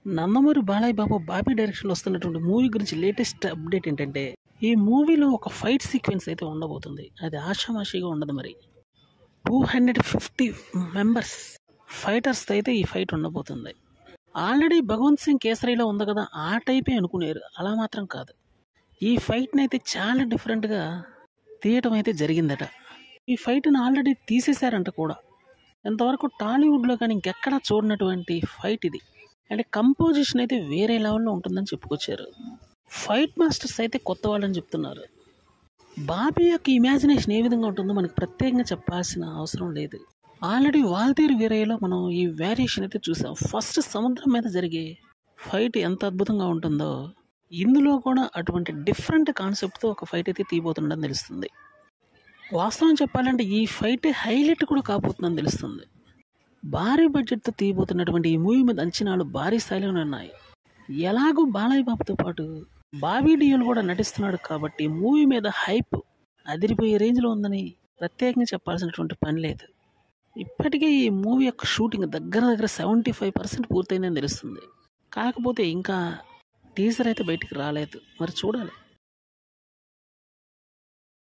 నందమూరి బాలయ్య బాబు బాబీ డైరెక్షన్లో వస్తున్నటువంటి మూవీ గురించి లేటెస్ట్ అప్డేట్ ఏంటంటే ఈ మూవీలో ఒక ఫైట్ సీక్వెన్స్ అయితే ఉండబోతుంది అది ఆషామాషిగా ఉండదు మరి two hundred fifty members fighters అయితే ఈ ఫైట్ ఉండబోతుంది ఆల్రెడీ భగవంత్ సింగ్ కేసరిలో ఉంది కదా ఆ టైపే అనుకునేరు అలా మాత్రం కాదు ఈ ఫైట్ని అయితే చాలా డిఫరెంట్గా తీయటం అయితే జరిగిందట ఈ ఫైట్ని ఆల్రెడీ తీసేశారంట కూడా ఇంతవరకు టాలీవుడ్లో కానీ ఇంకెక్కడా చూడనటువంటి ఫైట్ ఇది అంటే కంపోజిషన్ అయితే వేరే లెవెల్లో ఉంటుందని చెప్పుకొచ్చారు ఫైట్ మాస్టర్స్ అయితే కొత్త వాళ్ళని చెప్తున్నారు బాబీ యొక్క ఇమాజినేషన్ ఏ విధంగా ఉంటుందో మనకి ప్రత్యేకంగా చెప్పాల్సిన అవసరం లేదు ఆల్రెడీ వాల్తీరు వీరయ్యలో మనం ఈ వేరియేషన్ అయితే చూసాం ఫస్ట్ సముద్రం మీద జరిగే ఫైట్ ఎంత అద్భుతంగా ఉంటుందో ఇందులో కూడా అటువంటి డిఫరెంట్ కాన్సెప్ట్తో ఒక ఫైట్ అయితే తీయబోతుండని తెలుస్తుంది వాస్తవం చెప్పాలంటే ఈ ఫైట్ హైలైట్ కూడా కాబోతుందని తెలుస్తుంది భారీ బడ్జెట్తో తీయబోతున్నటువంటి ఈ మూవీ మీద అంచనాలు భారీ స్థాయిలోనే ఉన్నాయి ఎలాగో బాలయ్య బాబుతో పాటు బాబీ డియోల్ కూడా నటిస్తున్నాడు కాబట్టి మూవీ మీద హైప్ అదిరిపోయే రేంజ్లో ఉందని ప్రత్యేకంగా చెప్పాల్సినటువంటి పని లేదు ఇప్పటికే ఈ మూవీ యొక్క షూటింగ్ దగ్గర దగ్గర సెవెంటీ ఫైవ్ పర్సెంట్ పూర్తయిందని తెలుస్తుంది కాకపోతే ఇంకా టీజర్ అయితే బయటికి రాలేదు మరి చూడాలి